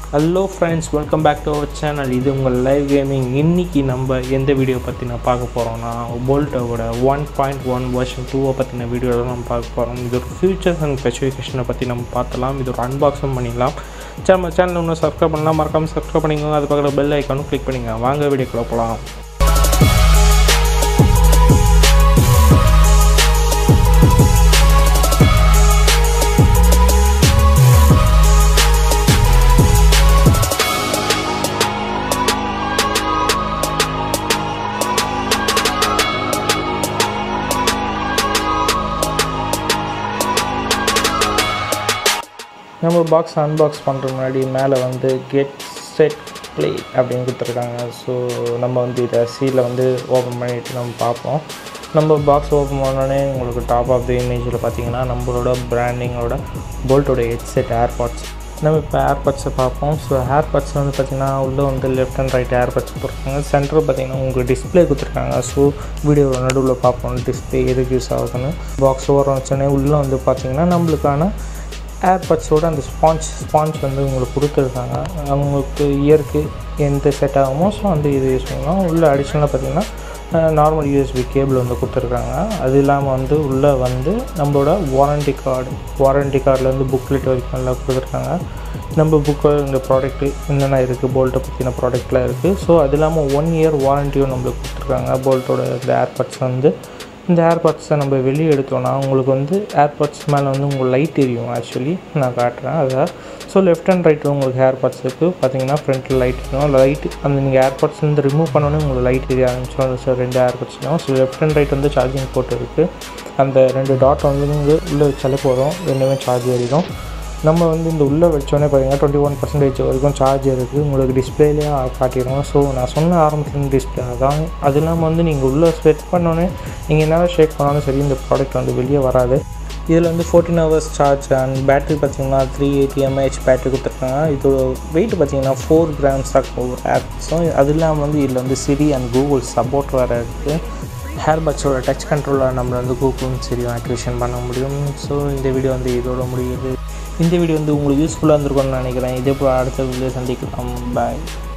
hello friends welcome back to our channel இது உங்கள் live gaming இன்றைக்கி நம்ம எந்த வீடியோ பற்றி நான் பார்க்க போகிறோம்னா போல்ட்டோட ஒன் பாயிண்ட் ஒன் வருஷன் டூவை பற்றின வீடியோ தான் நம்ம பார்க்க போகிறோம் இது ஒரு ஃபியூச்சர்ஸ் அண்ட் ஸ்பெசிஃபிகேஷனை பற்றி நம்ம பார்த்தலாம் இது ஒரு அன்பாக்ஸும் பண்ணிடலாம் சரி நம்ம சேனல் இன்னும் சப்ஸ்கிரைப் பண்ணலாம் மறக்காமல் சப்ஸ்கிரைப் பண்ணிக்கோங்க அது பக்கத்தில் பெல் ஐக்கானும் கிளிக் பண்ணிங்க வாங்க வீடியோக்குள்ளே போகலாம் நம்ம பாக்ஸ் அன்பாக்ஸ் பண்ணுற முன்னாடி மேலே வந்து கெட் செட் ப்ளே அப்படின்னு கொடுத்துருக்காங்க ஸோ நம்ம வந்து இதை சீலில் வந்து ஓப்பன் பண்ணிவிட்டு நம்ம பார்ப்போம் நம்ம பாக்ஸ் ஓப்பன் பண்ணோடனே உங்களுக்கு டாப் ஆஃப் த இமேஜில் பார்த்தீங்கன்னா நம்மளோட பிராண்டிங்கோட போல்ட்டோட ஹெட்செட் ஏர்பாட்ஸ் நம்ம இப்போ ஏர்பாட்ஸை பார்ப்போம் ஸோ ஏர்பாட்ஸ் வந்து பார்த்திங்கன்னா உள்ளே வந்து லெஃப்ட் அண்ட் ரைட் ஏர்பாட்ஸ் கொடுத்துருக்காங்க சென்டர் பார்த்திங்கன்னா உங்களுக்கு டிஸ்பிளே கொடுத்துருக்காங்க ஸோ வீடியோ நடுவில் பார்ப்போம் டிஸ்பிளே எதுக்கு யூஸ் ஆகுதுன்னு பாக்ஸ் ஓரம் வச்சோடனே உள்ளே வந்து பார்த்திங்கன்னா நம்மளுக்கான ஏர்பட்ஸோட அந்த ஸ்பாஞ்ச் ஸ்பாஞ்ச் வந்து உங்களுக்கு கொடுத்துருக்காங்க அவங்களுக்கு இயருக்கு எந்த செட் ஆகுமோ ஸோ அந்த இது யூஸ் பண்ணலாம் உள்ளே அடிஷ்னலாக பார்த்திங்கன்னா நார்மல் யூஎஸ்பி கேபிள் வந்து கொடுத்துருக்காங்க அது இல்லாமல் வந்து உள்ளே வந்து நம்மளோட வாரண்டி கார்டு வாரண்டி கார்டில் வந்து புக்லெட் வரைக்கும் நல்லா கொடுத்துருக்காங்க நம்ம புக்கு இந்த ப்ராடக்ட்டு என்னென்ன இருக்குது போல்ட்டை பற்றின ப்ராடக்ட்லாம் இருக்குது ஸோ அது இல்லாமல் ஒன் இயர் வாரண்டியும் நம்மளுக்கு கொடுத்துருக்காங்க போல்ட்டோட இந்த ஏர்பட்ஸ் வந்து இந்த ஏர்பாட்ஸை நம்ம வெளியே எடுத்தோன்னா உங்களுக்கு வந்து ஏர்பாட்ஸ் மேலே வந்து உங்களுக்கு லைட் எரியும் ஆக்சுவலி நான் காட்டுறேன் அதை ஸோ லெஃப்ட் அண்ட் ரைட் உங்களுக்கு ஏர்பாட்ஸ் இருக்குது பார்த்தீங்கன்னா ஃப்ரண்ட்டில் லைட் இருக்கும் லைட் அந்த நீங்கள் ஏர்பாட்ஸ் வந்து ரிமூவ் பண்ணோன்னே உங்களுக்கு லைட் எரிய ஆரம்பிச்சிடும் ஸோ ரெண்டு ஏர்பாட்ஸ்லையும் ஸோ லெஃப்ட் அண்ட் ரைட் வந்து சார்ஜிங் போட்டு இருக்குது அந்த ரெண்டு டாட் வந்து நீங்கள் உள்ளே வச்சாலே போதும் ரெண்டுமே சார்ஜ் ஏறிடும் நம்ம வந்து இந்த உள்ளே வச்சோடனே பார்த்தீங்கன்னா டுவெண்ட்டி ஒன் பர்சன்டேஜ் வரைக்கும் சார்ஜ் இருக்குது உங்களுக்கு டிஸ்பிளேலேயே காட்டிடும் ஸோ நான் சொன்ன ஆரம்பத்துலேருந்து டிஸ்பிளே அதான் அது இல்லாமல் வந்து நீங்கள் உள்ளே செட் பண்ணோன்னே நீங்கள் என்ன ஷேக் பண்ணாலும் சரி இந்த ப்ராடக்ட் வந்து வெளியே வராது இதில் வந்து fourteen hours charge and battery பார்த்தீங்கன்னா த்ரீ எயிட்டி எம்ஏஹெச் பேட்டரி கொடுத்துருக்காங்க இதோட வெயிட் பார்த்தீங்கன்னா ஃபோர் கிராம்ஸ் தான் ஒவ்வொரு ஆப்ஸும் அது இல்லாமல் வந்து இதில் வந்து சிரி அண்ட் கூகுள் சப்போர்ட் வேறு இருக்குது ஹேர் பட்ஸோட டச் கண்ட்ரோலில் நம்ம வந்து கூகுளும் சரியும் ஆக்டிவேஷன் பண்ண முடியும் ஸோ இந்த வீடியோ வந்து இதோட முடியுது இந்த வீடியோ வந்து உங்களுக்கு யூஸ்ஃபுல்லாக இருந்திருக்கும்னு நினைக்கிறேன் இதே போல் அடுத்த வீடியோ சந்திக்கலாம் பாய்